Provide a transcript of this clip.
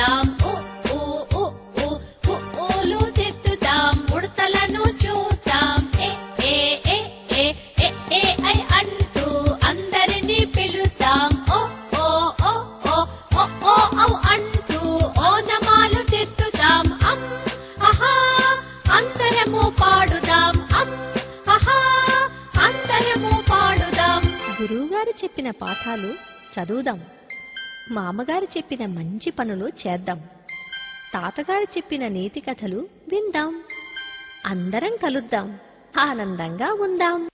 తిప్పుదాం ఊ ఊ ఊ ఊ ఊ ఊలు తిప్పుదాం ఉడతలను చూద్దాం ఏ ఏ ఏ ఏ ఏ ఏ ఐ అంటూ అందరినీ పిలుద్దాం ఓ ఓ ఓ ఓ ఓ ఓ ఔ అంటూ ఓనమాలు తిప్పుదాం అమ్ అహా అందరము పాడుదాం అమ్ అహా అందరము పాడుదాం గురువుగారు చెప్పిన పాఠాలు చదువుదాం మామగారు చెప్పిన మంచి పనులు చేద్దాం తాతగారు చెప్పిన నీతి కథలు విందాం అందరం కలుద్దాం ఆనందంగా ఉందాం